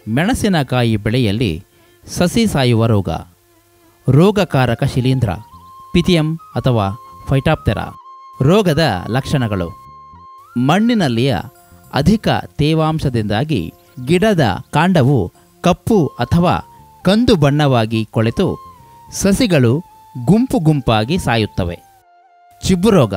ಮೆಣಸಿನಕಾಯಿ ಬೆಳೆಯಲ್ಲಿ ಸಸಿ ಸಾಯುವ ರೋಗ ರೋಗಕಾರಕ ಶಿಲೀಂಧ್ರ ಪಿಥಿಯಂ ಅಥವಾ ಫೈಟಾಪ್ತೆರ ರೋಗದ ಲಕ್ಷಣಗಳು ಮಣ್ಣಿನಲ್ಲಿಯ ಅಧಿಕ ತೇವಾಂಶದಿಂದಾಗಿ ಗಿಡದ ಕಾಂಡವು ಕಪ್ಪು ಅಥವಾ ಕಂದು ಬಣ್ಣವಾಗಿ ಕೊಳೆತು ಸಸಿಗಳು ಗುಂಪು ಗುಂಪಾಗಿ ಸಾಯುತ್ತವೆ ಚಿಬ್ಬುರೋಗ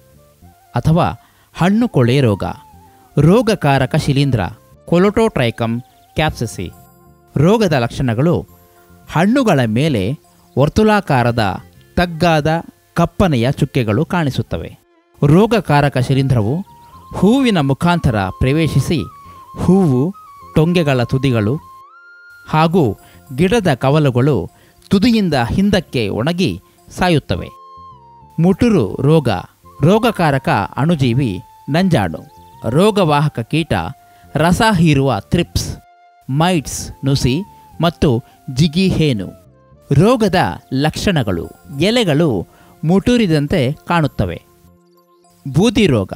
ಅಥವಾ ಹಣ್ಣು ಕೊಳೆ ರೋಗ ರೋಗಕಾರಕ ಶಿಲೀಂಧ್ರ ಕೊಲೊಟೋಟ್ರೈಕಮ್ ಕ್ಯಾಪ್ಸಸಿ ರೋಗದ ಲಕ್ಷಣಗಳು ಹಣ್ಣುಗಳ ಮೇಲೆ ವರ್ತುಲಾಕಾರದ ತಗ್ಗಾದ ಕಪ್ಪನೆಯ ಚುಕ್ಕೆಗಳು ಕಾಣಿಸುತ್ತವೆ ರೋಗಕಾರಕ ಶಿಲೀಂಧ್ರವು ಹೂವಿನ ಮುಖಾಂತರ ಪ್ರವೇಶಿಸಿ ಹೂವು ಟೊಂಗೆಗಳ ತುದಿಗಳು ಹಾಗೂ ಗಿಡದ ಕವಲುಗಳು ತುದಿಯಿಂದ ಹಿಂದಕ್ಕೆ ಒಣಗಿ ಸಾಯುತ್ತವೆ ಮುಟುರು ರೋಗ ರೋಗಕಾರಕ ಅಣುಜೀವಿ ನಂಜಾಡು ರೋಗವಾಹಕ ಕೀಟ ರಸ ಹೀರುವ ಥ್ರಿಪ್ಸ್ ಮೈಟ್ಸ್ ನುಸಿ ಮತ್ತು ಜಿಗಿ ಹೇನು ರೋಗದ ಲಕ್ಷಣಗಳು ಎಲೆಗಳು ಮುಟುರಿದಂತೆ ಕಾಣುತ್ತವೆ ಬೂದಿ ರೋಗ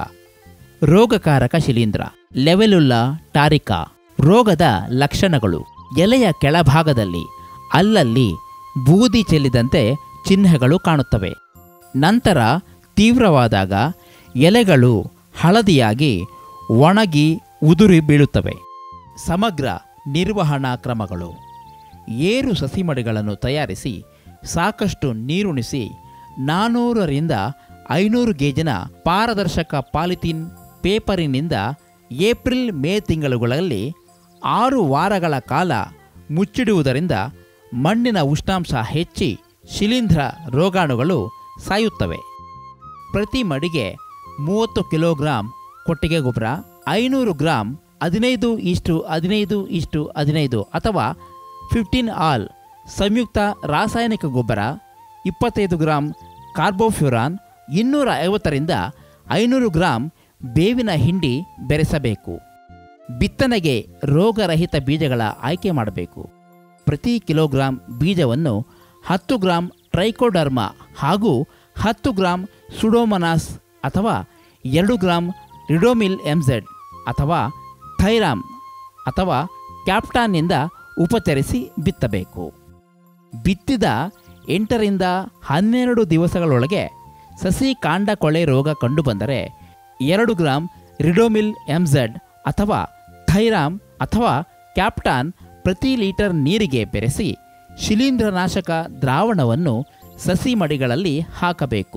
ರೋಗಕಾರಕ ಶಿಲೀಂಧ್ರ ಲೆವೆಲುಲ್ಲಾ ಟಾರಿಕಾ ರೋಗದ ಲಕ್ಷಣಗಳು ಎಲೆಯ ಕೆಳಭಾಗದಲ್ಲಿ ಅಲ್ಲಲ್ಲಿ ಬೂದಿ ಚೆಲ್ಲಿದಂತೆ ಚಿಹ್ನೆಗಳು ಕಾಣುತ್ತವೆ ನಂತರ ತೀವ್ರವಾದಾಗ ಎಲೆಗಳು ಹಳದಿಯಾಗಿ ಒಣಗಿ ಉದುರಿ ಬೀಳುತ್ತವೆ ಸಮಗ್ರ ನಿರ್ವಹಣಾ ಕ್ರಮಗಳು ಏರು ಸಸಿಮಡಿಗಳನ್ನು ತಯಾರಿಸಿ ಸಾಕಷ್ಟು ನೀರುಣಿಸಿ ನಾನ್ನೂರರಿಂದ ಐನೂರು ಗೇಜಿನ ಪಾರದರ್ಶಕ ಪಾಲಿಥೀನ್ ಪೇಪರಿನಿಂದ ಏಪ್ರಿಲ್ ಮೇ ತಿಂಗಳುಗಳಲ್ಲಿ ಆರು ವಾರಗಳ ಕಾಲ ಮುಚ್ಚಿಡುವುದರಿಂದ ಮಣ್ಣಿನ ಉಷ್ಣಾಂಶ ಹೆಚ್ಚಿ ಶಿಲೀಂಧ್ರ ರೋಗಾಣುಗಳು ಸಾಯುತ್ತವೆ ಪ್ರತಿ ಮಡಿಗೆ ಮೂವತ್ತು ಕಿಲೋಗ್ರಾಂ ಕೊಟ್ಟಿಗೆ ಗೊಬ್ಬರ ಐನೂರು ಗ್ರಾಂ ಹದಿನೈದು ಇಷ್ಟು ಹದಿನೈದು ಇಷ್ಟು ಹದಿನೈದು ಅಥವಾ ಫಿಫ್ಟೀನ್ ಆಲ್ ಸಂಯುಕ್ತ ರಾಸಾಯನಿಕ ಗೊಬ್ಬರ ಇಪ್ಪತ್ತೈದು ಗ್ರಾಂ ಕಾರ್ಬೋಫ್ಯೂರಾನ್ ಇನ್ನೂರ ಐವತ್ತರಿಂದ ಐನೂರು ಗ್ರಾಂ ಬೇವಿನ ಹಿಂಡಿ ಬೆರೆಸಬೇಕು ಬಿತ್ತನೆಗೆ ರೋಗರಹಿತ ಬೀಜಗಳ ಆಯ್ಕೆ ಮಾಡಬೇಕು ಪ್ರತಿ ಕಿಲೋಗ್ರಾಂ ಬೀಜವನ್ನು ಹತ್ತು ಗ್ರಾಂ ಟ್ರೈಕೋಡರ್ಮ ಹಾಗೂ ಹತ್ತು ಗ್ರಾಂ ಸುಡೋಮನಾಸ್ ಅಥವಾ ಎರಡು ಗ್ರಾಂ ರಿಡೋಮಿಲ್ ಎಂಝೆಡ್ ಅಥವಾ ಥೈರಾಮ್ ಅಥವಾ ಕ್ಯಾಪ್ಟಾನ್ನಿಂದ ಉಪಚರಿಸಿ ಬಿತ್ತಬೇಕು ಬಿತ್ತಿದ ಎಂಟರಿಂದ ಹನ್ನೆರಡು ದಿವಸಗಳೊಳಗೆ ಸಸಿ ಕಾಂಡ ಕೊಳೆ ರೋಗ ಕಂಡುಬಂದರೆ ಎರಡು ಗ್ರಾಂ ರಿಡೋಮಿಲ್ ಎಂಝೆಡ್ ಅಥವಾ ಥೈರಾಮ್ ಅಥವಾ ಕ್ಯಾಪ್ಟಾನ್ ಪ್ರತಿ ಲೀಟರ್ ನೀರಿಗೆ ಬೆರೆಸಿ ಶಿಲೀಂಧ್ರನಾಶಕ ದ್ರಾವಣವನ್ನು ಸಸಿ ಮಡಿಗಳಲ್ಲಿ ಹಾಕಬೇಕು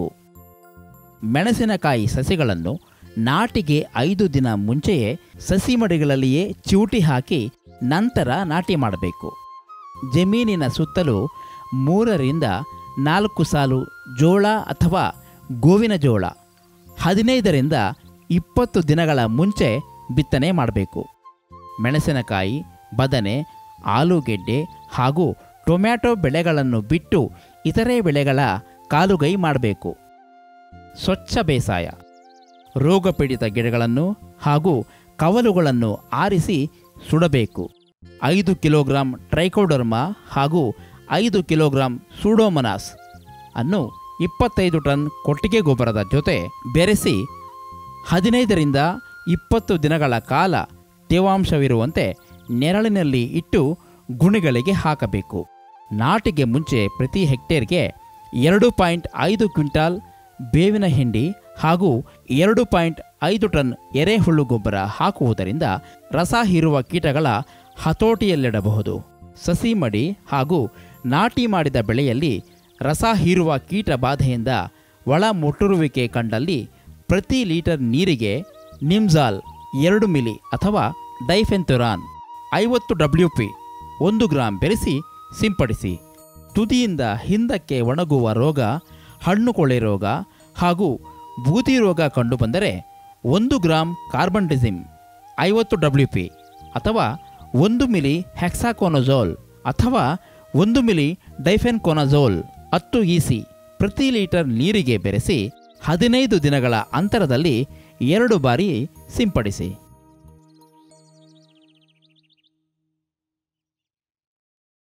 ಮೆಣಸಿನಕಾಯಿ ಸಸಿಗಳನ್ನು ನಾಟಿಗೆ ಐದು ದಿನ ಮುಂಚೆಯೇ ಸಸಿ ಮಡಿಗಳಲ್ಲಿಯೇ ಚಿವುಟಿ ಹಾಕಿ ನಂತರ ನಾಟಿ ಮಾಡಬೇಕು ಜಮೀನಿನ ಸುತ್ತಲೂ ಮೂರರಿಂದ ನಾಲ್ಕು ಸಾಲು ಜೋಳ ಅಥವಾ ಗೋವಿನ ಜೋಳ ಹದಿನೈದರಿಂದ ಇಪ್ಪತ್ತು ದಿನಗಳ ಮುಂಚೆ ಬಿತ್ತನೆ ಮಾಡಬೇಕು ಮೆಣಸಿನಕಾಯಿ ಬದನೆ ಆಲೂಗೆಡ್ಡೆ ಹಾಗೂ ಟೊಮ್ಯಾಟೊ ಬೆಳೆಗಳನ್ನು ಬಿಟ್ಟು ಇತರೆ ಬೆಳೆಗಳ ಕಾಲುಗೈ ಮಾಡಬೇಕು ಸ್ವಚ್ಛ ಬೇಸಾಯ ರೋಗಪೀಡಿತ ಗಿಡಗಳನ್ನು ಹಾಗೂ ಕವಲುಗಳನ್ನು ಆರಿಸಿ ಸುಡಬೇಕು ಐದು ಕಿಲೋಗ್ರಾಂ ಟ್ರೈಕೋಡರ್ಮಾ ಹಾಗೂ ಐದು ಕಿಲೋಗ್ರಾಂ ಸೂಡೋಮನಾಸ್ ಅನ್ನು ಇಪ್ಪತ್ತೈದು ಟನ್ ಕೊಟ್ಟಿಗೆ ಗೊಬ್ಬರದ ಜೊತೆ ಬೆರೆಸಿ ಹದಿನೈದರಿಂದ ಇಪ್ಪತ್ತು ದಿನಗಳ ಕಾಲ ತೇವಾಂಶವಿರುವಂತೆ ನೆರಳಿನಲ್ಲಿ ಇಟ್ಟು ಗುಣಿಗಳಿಗೆ ಹಾಕಬೇಕು ನಾಟಿಗೆ ಮುಂಚೆ ಪ್ರತಿ ಹೆಕ್ಟೇರ್ಗೆ ಎರಡು ಪಾಯಿಂಟ್ ಐದು ಕ್ವಿಂಟಾಲ್ ಬೇವಿನ ಹಿಂಡಿ ಹಾಗೂ ಎರಡು ಪಾಯಿಂಟ್ ಐದು ಟನ್ ಎರೆಹುಳು ಗೊಬ್ಬರ ಹಾಕುವುದರಿಂದ ರಸ ಹೀರುವ ಕೀಟಗಳ ಹತೋಟಿಯಲ್ಲಿಡಬಹುದು ಸಸಿ ಮಡಿ ಹಾಗೂ ನಾಟಿ ಮಾಡಿದ ಬೆಳೆಯಲ್ಲಿ ರಸ ಹೀರುವ ಕೀಟ ಬಾಧೆಯಿಂದ ಒಳ ಮುಟ್ಟುರುವಿಕೆ ಕಂಡಲ್ಲಿ ಪ್ರತಿ ಲೀಟರ್ ನೀರಿಗೆ ನಿಮ್ಜಾಲ್ ಎರಡು ಮಿಲಿ ಅಥವಾ ಡೈಫೆಂಥುರಾನ್ ಐವತ್ತು ಡಬ್ಲ್ಯೂ ಪಿ ಒಂದು ಗ್ರಾಂ ಬೆರೆಸಿ ಸಿಂಪಡಿಸಿ ತುದಿಯಿಂದ ಹಿಂದಕ್ಕೆ ಒಣಗುವ ರೋಗ ಹಣ್ಣು ಕೊಳೆ ರೋಗ ಹಾಗೂ ಬೂದಿ ರೋಗ ಕಂಡುಬಂದರೆ ಒಂದು ಗ್ರಾಂ ಕಾರ್ಬನ್ಡಿಸಿಮ್ ಐವತ್ತು ಡಬ್ಲ್ಯೂ ಪಿ ಅಥವಾ ಒಂದು ಮಿಲಿ ಹೆಕ್ಸಾಕೋನಜೋಲ್ ಅಥವಾ ಒಂದು ಮಿಲಿ ಡೈಫೆನ್ಕೋನಜೋಲ್ ಹತ್ತು ಇಸಿ ಪ್ರತಿ ಲೀಟರ್ ನೀರಿಗೆ ಬೆರೆಸಿ ಹದಿನೈದು ದಿನಗಳ ಅಂತರದಲ್ಲಿ ಎರಡು ಬಾರಿ ಸಿಂಪಡಿಸಿ